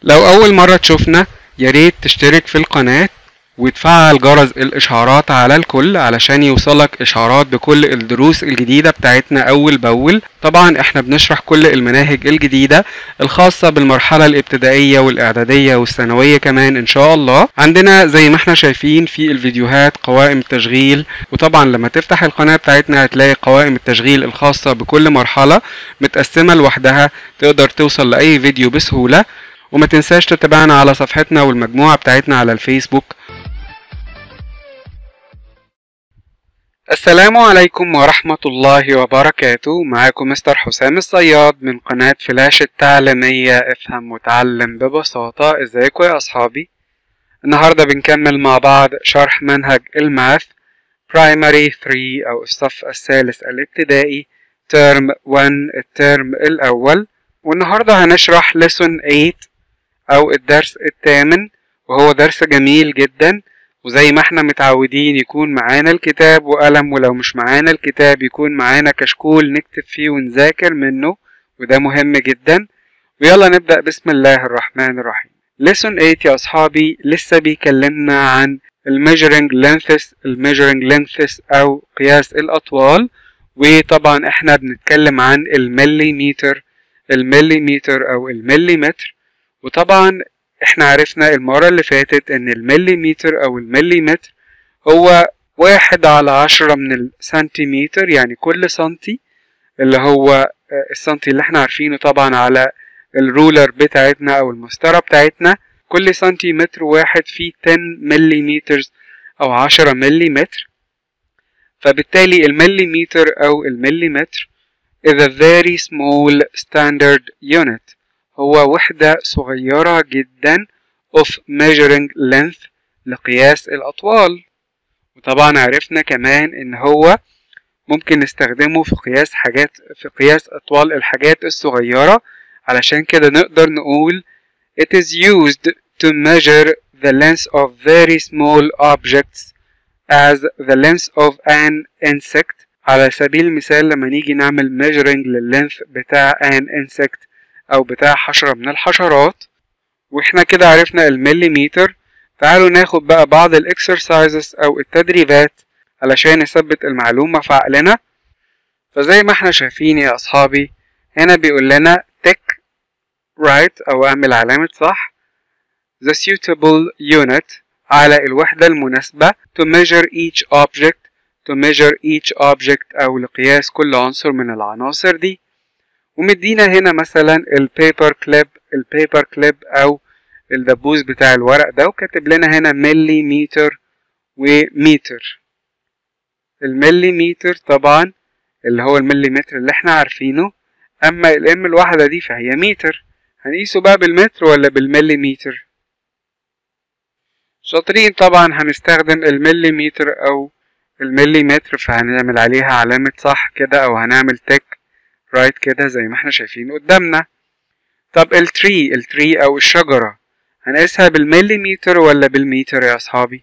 لو أول مرة تشوفنا ياريت تشترك في القناة وتفعل جرس الإشعارات على الكل علشان يوصلك إشعارات بكل الدروس الجديدة بتاعتنا أول بأول طبعا احنا بنشرح كل المناهج الجديدة الخاصة بالمرحلة الابتدائية والإعدادية والثانوية كمان إن شاء الله عندنا زي ما احنا شايفين في الفيديوهات قوائم التشغيل وطبعا لما تفتح القناة بتاعتنا هتلاقي قوائم التشغيل الخاصة بكل مرحلة متقسمة لوحدها تقدر توصل لأي فيديو بسهولة وما تنساش تتابعنا على صفحتنا والمجموعة بتاعتنا على الفيسبوك السلام عليكم ورحمة الله وبركاته معاكم مستر حسام الصياد من قناة فلاش التعليمية افهم وتعلم ببساطة ازيكم يا اصحابي النهاردة بنكمل مع بعض شرح منهج الماث برايمري 3 او الصف الثالث الابتدائي ترم 1 الترم الاول والنهاردة هنشرح lesson 8 او الدرس الثامن وهو درس جميل جدا وزي ما احنا متعودين يكون معانا الكتاب وقلم ولو مش معانا الكتاب يكون معانا كشكول نكتب فيه ونذاكر منه وده مهم جدا ويلا نبدأ بسم الله الرحمن الرحيم lesson 8 يا أصحابي لسه بيكلمنا عن الميجرنج lengths الميجرنج lengths أو قياس الأطوال وطبعا احنا بنتكلم عن المليمتر المليمتر أو المليمتر وطبعا احنا عرفنا المرة اللي فاتت ان المليمتر او المليمتر هو واحد على عشرة من السنتيمتر يعني كل سنتي اللي هو السنتي اللي احنا عارفينه طبعا على الرولر بتاعتنا او المسطرة بتاعتنا كل سنتيمتر واحد فيه 10 مليمتر او عشرة مليمتر فبالتالي المليمتر او المليمتر is a very small standard unit هو وحدة صغيرة جدا of measuring length لقياس الأطوال وطبعا عرفنا كمان إن هو ممكن نستخدمه في قياس حاجات في قياس أطوال الحاجات الصغيرة علشان كده نقدر نقول it is used to measure the length of very small objects as the length of an insect على سبيل المثال لما نيجي نعمل measuring لللينث بتاع an insect او بتاع حشرة من الحشرات واحنا كده عرفنا المليمتر تعالوا ناخد بقى بعض الاكسرسايزز او التدريبات علشان نثبت المعلومة في عقلنا فزي ما احنا شايفين يا اصحابي هنا بيقول لنا tick right او اعمل علامة صح the suitable unit على الوحدة المناسبة to measure each object to measure each object او لقياس كل عنصر من العناصر دي ومدينا هنا مثلا البيبر كليب البيبر كليب او الدبوس بتاع الورق ده وكاتب لنا هنا مليمتر ومتر المليمتر طبعا اللي هو المليمتر اللي احنا عارفينه اما الام الواحدة دي فهي متر هنقيسه بقى بالمتر ولا بالمليمتر شاطرين طبعا هنستخدم المليمتر او المليمتر فهنعمل عليها علامة صح كده او هنعمل تك رايت كده زي ما احنا شايفين قدامنا طب التري التري او الشجرة هنقيسها بالمليمتر ولا بالمتر يا اصحابي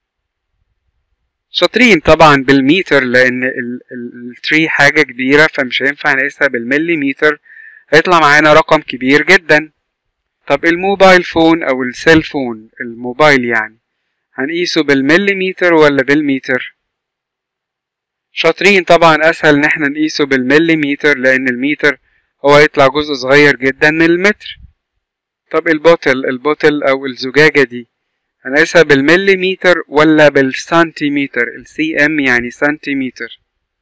شاطرين طبعا بالمتر لان التري حاجة كبيرة فمش هينفع نقيسها بالمليمتر هيطلع معانا رقم كبير جدا طب الموبايل فون او السيل فون الموبايل يعني هنقيسه بالمليمتر ولا بالمتر شاطرين طبعا اسهل ان احنا نقيسه بالمليمتر لان المتر هو يطلع جزء صغير جدا من المتر طب البوتل البوتل او الزجاجة دي هنقيسها بالمليمتر ولا بالسنتيمتر السي ام يعني سنتيمتر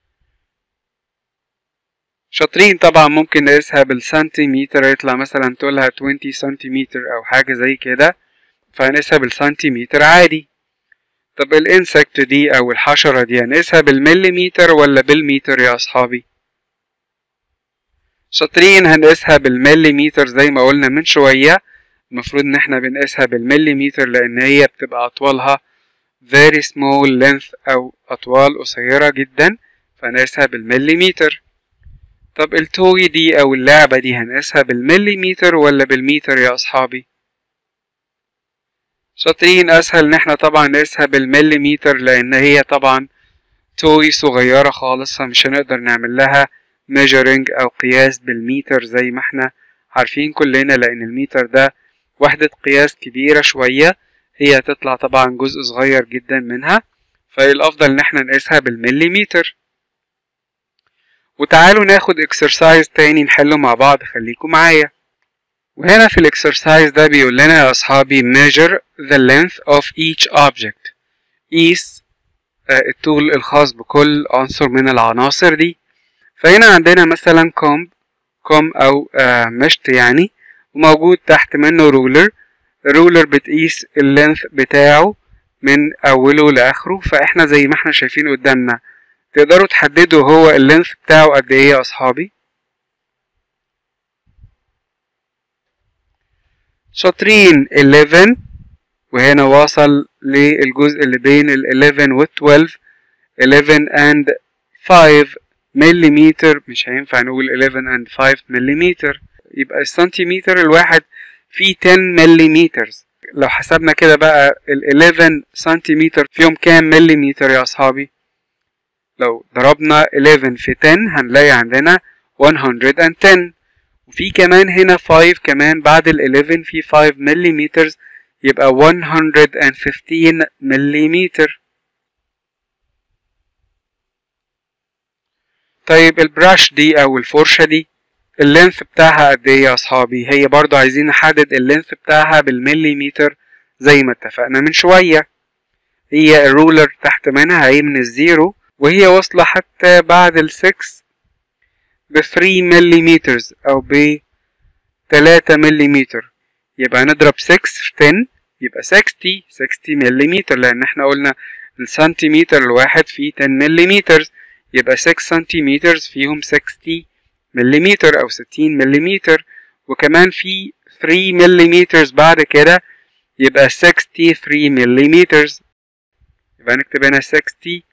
شاطرين طبعا ممكن نقيسها بالسنتيمتر يطلع مثلا طولها 20 سنتيمتر او حاجة زي كده فهنقيسها بالسنتيمتر عادي طب الانسكت دي او الحشرة دي هنقيسها بالمليمتر ولا بالمتر يا اصحابي شاطرين هنقيسها بالمليمتر زي ما قلنا من شوية المفروض ان احنا بنقيسها بالمليمتر لان هي بتبقى اطوالها very small length او اطوال قصيرة جدا فهنقيسها بالمليمتر طب التوي دي او اللعبة دي هنقيسها بالمليمتر ولا بالمتر يا اصحابي شاطرين اسهل ان احنا طبعا نقيسها بالمليمتر لان هي طبعا توي صغيرة خالص فمش هنقدر نعمل لها measuring او قياس بالمتر زي ما احنا عارفين كلنا لان المتر ده وحدة قياس كبيرة شوية هي هتطلع طبعا جزء صغير جدا منها فالأفضل إن احنا نقيسها بالمليمتر وتعالوا ناخد اكسرسايز تاني نحله مع بعض خليكم معايا وهنا في الاكسرسايز ده بيقول لنا يا أصحابي measure the length of each object قيس الطول الخاص بكل عنصر من العناصر دي فهنا عندنا مثلا كومب كوم أو مشط يعني وموجود تحت منه رولر الرولر بتقيس اللينث بتاعه من أوله لآخره فإحنا زي ما احنا شايفين قدامنا تقدروا تحددوا هو اللينث بتاعه قد ايه يا أصحابي شاطرين 11 وهنا واصل للجزء اللي بين ال 11 وال 12 11 and 5 مليمتر مش هينفع نقول 11 and 5 مليمتر يبقى السنتيمتر الواحد فيه 10 مليمتر لو حسبنا كده بقى ال 11 سنتيمتر فيهم كام مليمتر يا أصحابي لو ضربنا 11 في 10 هنلاقي عندنا 110 وفي كمان هنا 5 كمان بعد ال 11 في 5 مليمتر يبقى 115 مليمتر طيب البراش دي او الفرشة دي اللينث بتاعها قد ايه يا اصحابي هي برضو عايزين نحدد اللينث بتاعها بالمليمتر زي ما اتفقنا من شوية هي الرولر تحت منها هي من الزيرو وهي واصلة حتى بعد ال 6 ب 3 مليمتر او ب 3 مليمتر يبقى نضرب 6 في 10 يبقى 60 60 مليمتر لان احنا قلنا السنتيمتر الواحد فيه 10 مليمتر يبقى 6 سنتيمتر فيهم 60 مليمتر او 60 مليمتر وكمان في 3 مليمتر بعد كده يبقى 63 مليمتر يبقى نكتب هنا 60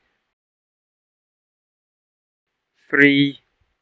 3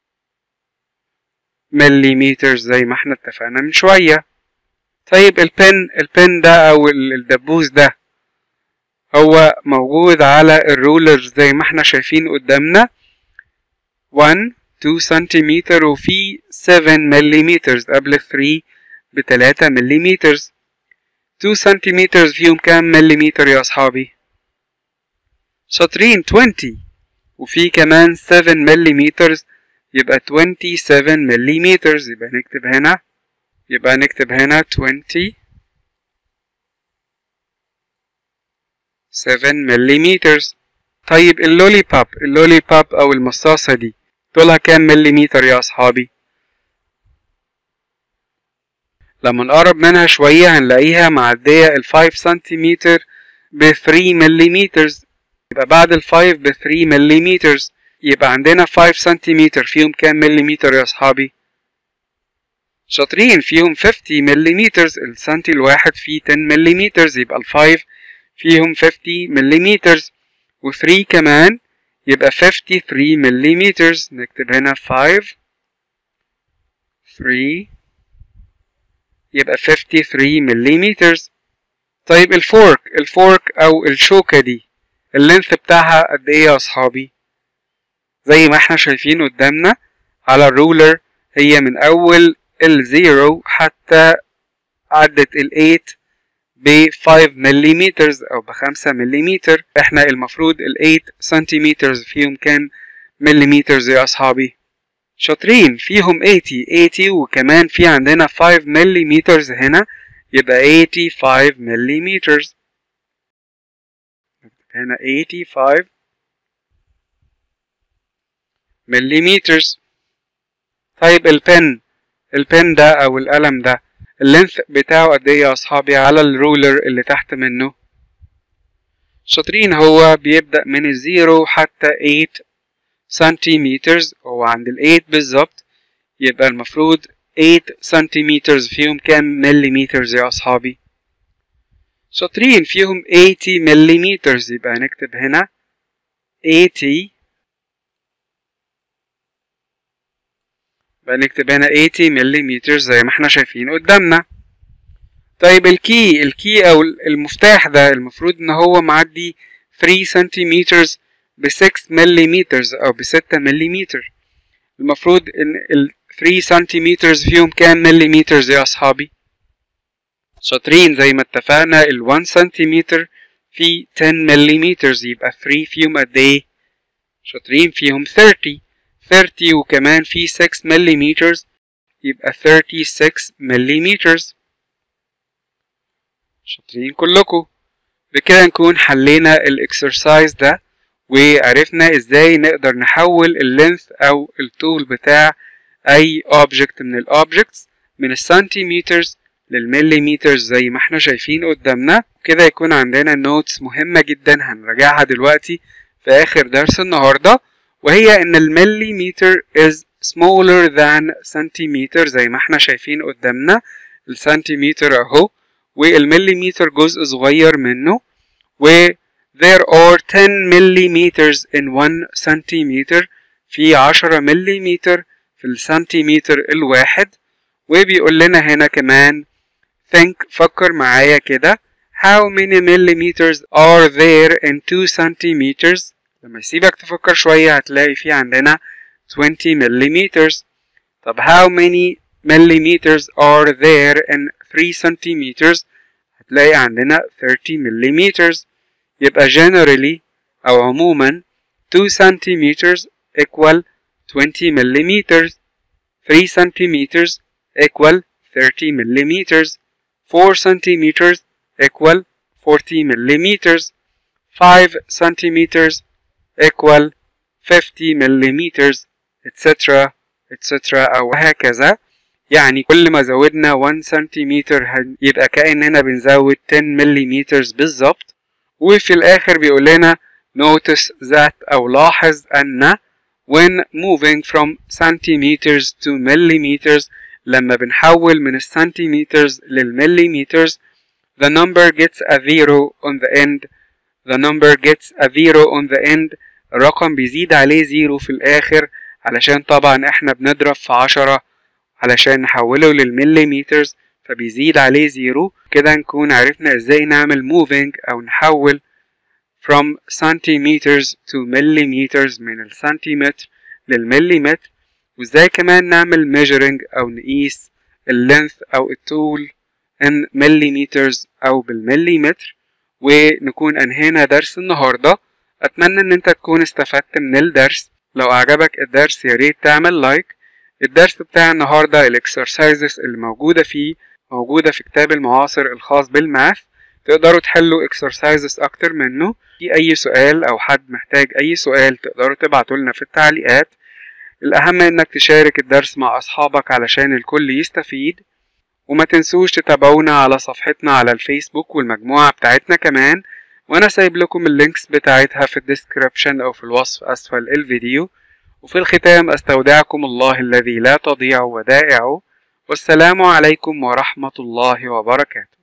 مليمتر زي ما احنا اتفقنا من شوية طيب البن البن ده او الدبوس ده هو موجود على الرولر زي ما احنا شايفين قدامنا 1 2 سنتيمتر وفي 7 مليمتر قبل 3 ب 3 مليمتر 2 سنتيمتر فيهم كام مليمتر يا اصحابي شاطرين 20 وفي كمان 7 مليمتر يبقى 27 مليمتر يبقى نكتب هنا يبقى نكتب هنا 20 7 مليمتر طيب اللولي باب اللولي باب او المصاصة دي طولها كام مليمتر يا اصحابي لما نقرب منها شوية هنلاقيها معدية ال 5 سنتيمتر ب 3 مليمتر يبقى بعد ال 5 ب 3 مليمتر يبقى عندنا 5 سنتيمتر فيهم كام مليمتر يا اصحابي شاطرين فيهم 50 مليمتر السنتي الواحد فيه 10 مليمتر يبقى ال 5 فيهم 50 مليمتر و3 كمان يبقى 53 مليمتر نكتب هنا 5 3 يبقى 53 مليمتر طيب الفورك الفورك او الشوكة دي اللينث بتاعها قد ايه يا اصحابي زي ما احنا شايفين قدامنا على الرولر هي من اول الزيرو حتى عدت ال 8 ب 5 مليمتر او ب 5 مليمتر احنا المفروض ال 8 سنتيمتر فيهم كام مليمتر يا اصحابي شاطرين فيهم 80 80 وكمان في عندنا 5 مليمتر هنا يبقى 85 مليمتر هنا 85 مليمتر طيب البن البن ده او القلم ده اللينث بتاعه قد ايه يا اصحابي على الرولر اللي تحت منه شاطرين هو بيبدأ من الزيرو حتى 8 سنتيمتر هو عند ال 8 بالظبط يبقى المفروض 8 سنتيمتر فيهم كام مليمتر يا اصحابي شاطرين فيهم 80 مليمتر يبقى هنكتب هنا 80 يبقى نكتب هنا 80 مليمتر زي ما احنا شايفين قدامنا طيب الكي الكي او المفتاح ده المفروض ان هو معدي 3 سنتيمتر ب 6 مليمتر او ب 6 مليمتر المفروض ان ال 3 سنتيمتر فيهم كام مليمتر يا اصحابي شاطرين زي ما اتفقنا ال 1 سنتيمتر في 10 ملم يبقى 3 فيهم قد ايه شاطرين فيهم 30 30 وكمان في 6 ملم يبقى 36 ملم شاطرين كلكم بكده نكون حلينا الاكسرسايز ده وعرفنا ازاي نقدر نحول اللينث او الطول بتاع اي اوبجكت من الاوبجكتس من السنتيمترز للمليمترز زي ما احنا شايفين قدامنا كده يكون عندنا نوتس مهمة جدا هنراجعها دلوقتي في اخر درس النهاردة وهي ان المليمتر is smaller than centimeter زي ما احنا شايفين قدامنا السنتيمتر اهو والمليمتر جزء صغير منه و there are 10 millimeters in 1 centimeter في 10 مليمتر في السنتيمتر الواحد وبيقول لنا هنا كمان think فكر معايا كده how many millimeters are there in 2 centimeters لما يسيبك تفكر شوية هتلاقي في عندنا 20 millimeters طب how many millimeters are there in 3 centimeters هتلاقي عندنا 30 millimeters يبقى generally أو عموما 2 centimeters equal 20 millimeters 3 centimeters equal 30 millimeters 4 centimeters equal 40 millimeters 5 centimeters equal 50 millimeters etc etc أو هكذا يعني كل ما زودنا 1 سنتيمتر يبقى كأننا بنزود 10 مليمتر بالظبط وفي الآخر بيقول لنا notice that أو لاحظ أن when moving from centimeters to millimeters لما بنحول من السنتيمترز للمليمترز the number gets a zero on the end the number gets a zero on the end الرقم بيزيد عليه زيرو في الآخر علشان طبعا احنا بنضرب في عشرة علشان نحوله للمليمترز فبيزيد عليه زيرو كده نكون عرفنا ازاي نعمل moving او نحول from centimeters to millimeters من السنتيمتر للمليمتر وازاي كمان نعمل measuring او نقيس اللينث او الطول in millimeters او بالمليمتر ونكون انهينا درس النهارده اتمنى ان انت تكون استفدت من الدرس لو اعجبك الدرس يا ريت تعمل لايك الدرس بتاع النهارده الاكسرسايزز اللي موجوده فيه موجوده في كتاب المعاصر الخاص بالماث تقدروا تحلوا اكسرسايزز اكتر منه في اي سؤال او حد محتاج اي سؤال تقدروا تبعتوا لنا في التعليقات الاهم انك تشارك الدرس مع اصحابك علشان الكل يستفيد وما تنسوش تتابعونا على صفحتنا على الفيسبوك والمجموعة بتاعتنا كمان وانا سايب لكم اللينكس بتاعتها في الديسكريبشن او في الوصف اسفل الفيديو وفي الختام استودعكم الله الذي لا تضيع ودائعه والسلام عليكم ورحمة الله وبركاته